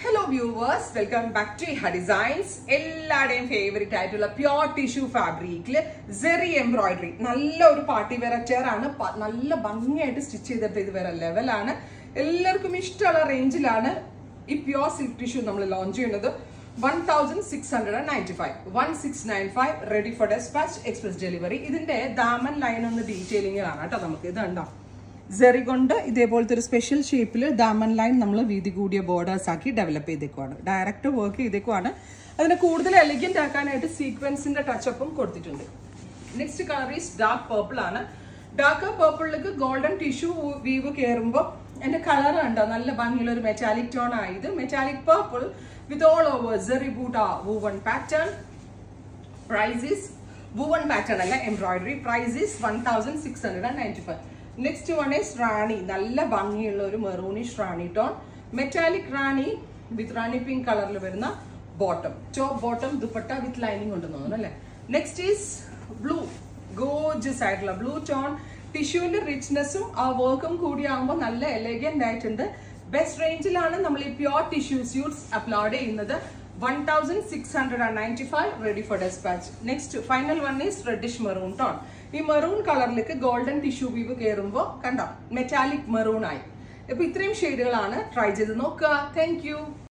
hello viewers welcome back to Iha designs എല്ലാവരുടെയും favourite ആയിട്ടുള്ള pure tissue ഫാബ്രിക്കിൽ സെറി എംബ്രോയിഡറി നല്ല ഒരു പാർട്ടി വെയർ ചെയർ ആണ് പ- നല്ല ഭംഗിയായിട്ട് സ്റ്റിച്ച് ചെയ്തിട്ട് ഇത് വേറെ ലെവലാണ് എല്ലാവർക്കും ഇഷ്ടമുള്ള റേഞ്ചിലാണ് ഈ പ്യോർ സിൽക്ക് ടിഷ്യൂ നമ്മൾ ലോഞ്ച് ചെയ്യുന്നത് one thousand six hundred and ninety five one six nine five ready for despatch express delivery ഇതിന്റെ ദാമൻ ലൈൻ ഒന്ന് ഡീറ്റെയിലിംഗിലാണ് കേട്ടോ നമുക്ക് ഇത് കണ്ടോ സെറി കൊണ്ട് ഇതേപോലത്തെ ഒരു സ്പെഷ്യൽ ഷേപ്പിൽ ഡാമൻ ലൈൻ നമ്മൾ വീതി കൂടിയ ബോർഡേഴ്സ് ആക്കി ഡെവലപ്പ് ചെയ്തേക്കുവാണ് ഡയറക്റ്റ് വർക്ക് ചെയ്തേക്കുവാണ് അതിനെ കൂടുതൽ എലിഗന്റ് ആക്കാനായിട്ട് സീക്വൻസിന്റെ ടച്ചപ്പും കൊടുത്തിട്ടുണ്ട് next colour is dark purple ആണ് ഡാർക്ക് പേർപ്പിളിലേക്ക് ഗോൾഡൻ ടിഷ്യൂ വീവ് കയറുമ്പോൾ എന്റെ കളർ കണ്ടോ നല്ല ഭംഗിയുള്ള ഒരു മെറ്റാലിക് ടോൺ ആയത് metallic purple with all over zari butta woven pattern price is woven pattern അല്ല embroidery price is one thousand six hundred and ninety five next one is rani നല്ല ഭംഗിയുള്ള ഒരു maroonish Rani tone metallic rani with rani pink കളറിൽ വരുന്ന bottom top bottom dupatta with lining ഉണ്ടെന്ന് തോന്നുന്നു അല്ലേ next is blue gorgeous ആയിട്ടുള്ള ബ്ലൂ ടോൺ ടിഷ്യൂവിന്റെ റിച്ച്നെസ്സും ആ വർക്കും കൂടി ആകുമ്പോൾ നല്ല എലഗന്റ് ആയിട്ടുണ്ട് ബെസ്റ്റ് റേഞ്ചിലാണ് നമ്മൾ ഈ പ്യോർ ടിഷ്യൂ സ്യൂട്ട്സ് അപ്ലോഡ് ചെയ്യുന്നത് one thousand six hundred and ninety five ready for despatch next final one is reddish maroon tone ഈ മെറൂൺ കളറിലേക്ക് ഗോൾഡൻ ടിഷ്യൂ വീവ് കയറുമ്പോൾ കണ്ടോ മെറ്റാലിക് മെറൂൺ ആയി ഇപ്പൊ ഇത്രയും ഷെയ്ഡുകളാണ് ട്രൈ ചെയ്ത് നോക്കുക താങ്ക്